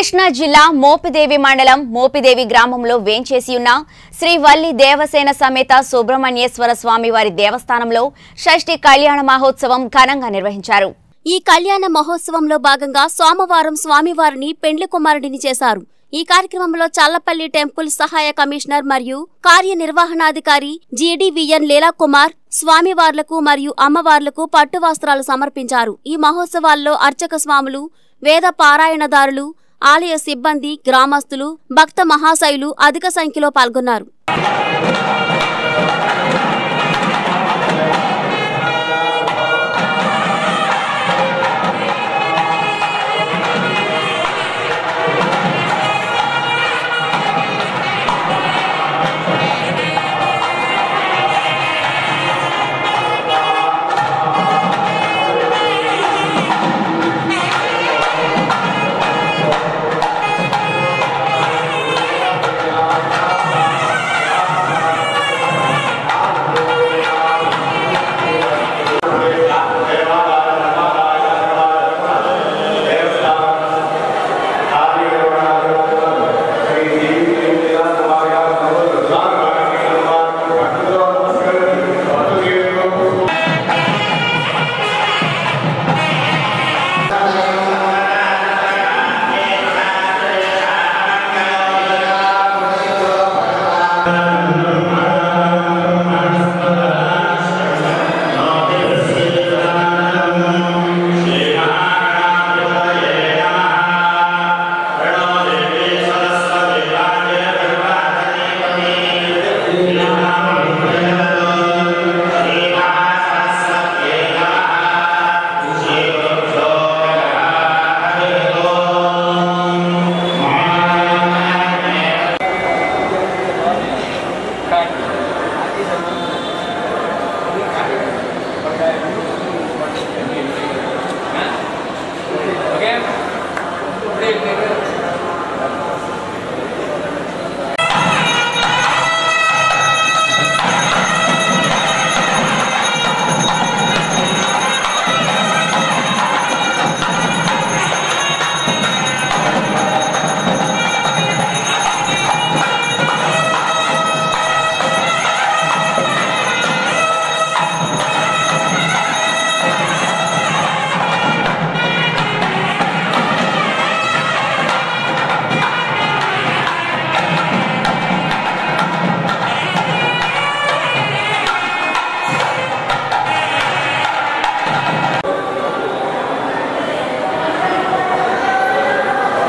కృష్ణా జిల్లా మోపిదేవి మండలం మోపిదేవి గ్రామంలో వేంచేసి ఉన్న శ్రీ వల్లి దేవసేన సమేత సుబ్రహ్మణ్యేశ్వర స్వామి వారి దేవస్థానంలో షష్ఠి కళ్యాణ మహోత్సవం ఘనంగా నిర్వహించారు ఈ కళ్యాణ మహోత్సవంలో భాగంగా సోమవారం స్వామివారిని పెండ్లి కుమారుడిని చేశారు ఈ కార్యక్రమంలో చల్లపల్లి టెంపుల్ సహాయ కమిషనర్ మరియు కార్యనిర్వహణాధికారి జీడీవీఎన్ లీలా కుమార్ స్వామివార్లకు మరియు అమ్మవార్లకు పట్టు వస్త్రాలు సమర్పించారు ఈ మహోత్సవాల్లో అర్చక స్వాములు వేద పారాయణదారులు ఆలయ సిబ్బంది గ్రామస్తులు భక్త మహాశైలు అధిక సంఖ్యలో పాల్గొన్నారు Okay?